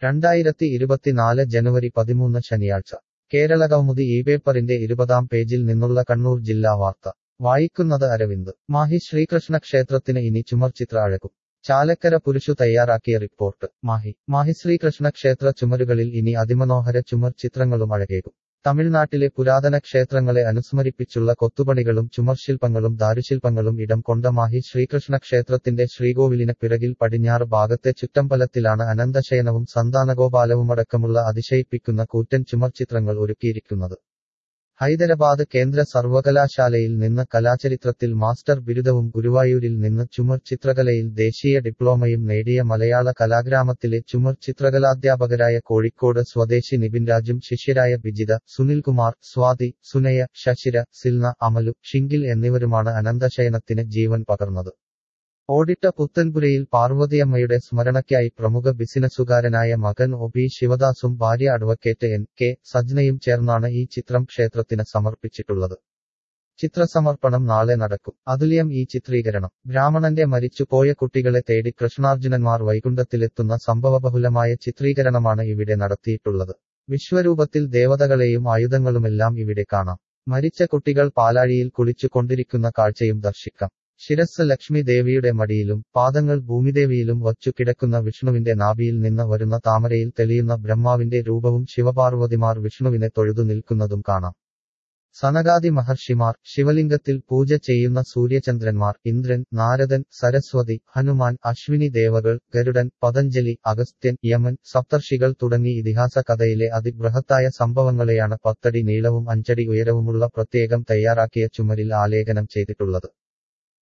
രണ്ടായിരത്തി ഇരുപത്തിനാല് ജനുവരി പതിമൂന്ന് ശനിയാഴ്ച കേരളകൗമുദി ഈ പേപ്പറിന്റെ ഇരുപതാം പേജിൽ നിന്നുള്ള കണ്ണൂർ ജില്ലാ വാർത്ത വായിക്കുന്നത് അരവിന്ദ് മാഹി ശ്രീകൃഷ്ണ ക്ഷേത്രത്തിന് ഇനി ചുമർചിത്ര അഴകും ചാലക്കര പുരുഷു തയ്യാറാക്കിയ റിപ്പോർട്ട് മാഹി മാഹി ശ്രീകൃഷ്ണ ക്ഷേത്ര ചുമരുകളിൽ ഇനി അതിമനോഹര ചുമർ ചിത്രങ്ങളും അഴകേകും തമിഴ്നാട്ടിലെ പുരാതന ക്ഷേത്രങ്ങളെ അനുസ്മരിപ്പിച്ചുള്ള കൊത്തുപണികളും ചുമർശില്പങ്ങളും ദാരുശില്പങ്ങളും ഇടം കൊണ്ട മാഹി ശ്രീകൃഷ്ണ ക്ഷേത്രത്തിന്റെ ശ്രീകോവിലിന് പിറകിൽ പടിഞ്ഞാറ് ഭാഗത്തെ ചുറ്റമ്പലത്തിലാണ് അനന്തശയനവും സന്താനഗോപാലവുമടക്കമുള്ള അതിശയിപ്പിക്കുന്ന കൂറ്റൻ ചുമർചിത്രങ്ങൾ ഒരുക്കിയിരിക്കുന്നത് ഹൈദരാബാദ് കേന്ദ്ര സർവകലാശാലയിൽ നിന്ന് കലാചരിത്രത്തിൽ മാസ്റ്റർ ബിരുദവും ഗുരുവായൂരിൽ നിന്ന് ചുമർ ചിത്രകലയിൽ ദേശീയ ഡിപ്ലോമയും നേടിയ മലയാള കലാഗ്രാമത്തിലെ ചുമർ ചിത്രകലാധ്യാപകരായ കോഴിക്കോട് സ്വദേശി നിബിൻ രാജും ശിഷ്യരായ ബിജിത സുനിൽകുമാർ സ്വാതി സുനയ ശശിര സിൽന അമലു ഷിങ്കിൽ എന്നിവരുമാണ് അനന്തശയനത്തിന് ജീവൻ പകർന്നത് ഓഡിട്ട പുത്തൻപുരയിൽ പാർവതിയമ്മയുടെ സ്മരണയ്ക്കായി പ്രമുഖ ബിസിനസ്സുകാരനായ മകൻ ഒ പി ശിവദാസും ഭാര്യ അഡ്വക്കേറ്റ് എൻ കെ സജ്നയും ചേർന്നാണ് ഈ ചിത്രം ക്ഷേത്രത്തിന് സമർപ്പിച്ചിട്ടുള്ളത് ചിത്രസമർപ്പണം നാളെ നടക്കും അതുല്യം ഈ ചിത്രീകരണം ബ്രാഹ്മണന്റെ മരിച്ചുപോയ കുട്ടികളെ തേടി കൃഷ്ണാർജുനന്മാർ വൈകുണ്ഠത്തിലെത്തുന്ന സംഭവബഹുലമായ ചിത്രീകരണമാണ് ഇവിടെ നടത്തിയിട്ടുള്ളത് വിശ്വരൂപത്തിൽ ദേവതകളെയും ആയുധങ്ങളുമെല്ലാം ഇവിടെ കാണാം മരിച്ച കുട്ടികൾ പാലാഴിയിൽ കുളിച്ചു കൊണ്ടിരിക്കുന്ന കാഴ്ചയും ദർശിക്കാം ശിരസ് ലക്ഷ്മി ദേവിയുടെ മടിയിലും പാദങ്ങൾ ഭൂമിദേവിയിലും വച്ചു കിടക്കുന്ന വിഷ്ണുവിന്റെ നാഭിയിൽ നിന്ന് വരുന്ന താമരയിൽ തെളിയുന്ന ബ്രഹ്മാവിന്റെ രൂപവും ശിവപാർവതിമാർ വിഷ്ണുവിനെ തൊഴുതു നിൽക്കുന്നതും കാണാം സനകാദി മഹർഷിമാർ ശിവലിംഗത്തിൽ പൂജ ചെയ്യുന്ന സൂര്യചന്ദ്രന്മാർ ഇന്ദ്രൻ നാരദൻ സരസ്വതി ഹനുമാൻ അശ്വിനി ദേവകൾ ഗരുഡൻ പതഞ്ജലി അഗസ്ത്യൻ യമൻ സപ്തർഷികൾ തുടങ്ങി ഇതിഹാസ കഥയിലെ അതിബൃഹത്തായ സംഭവങ്ങളെയാണ് പത്തടി നീളവും അഞ്ചടി ഉയരവുമുള്ള പ്രത്യേകം തയ്യാറാക്കിയ ചുമരിൽ ആലേഖനം ചെയ്തിട്ടുള്ളത്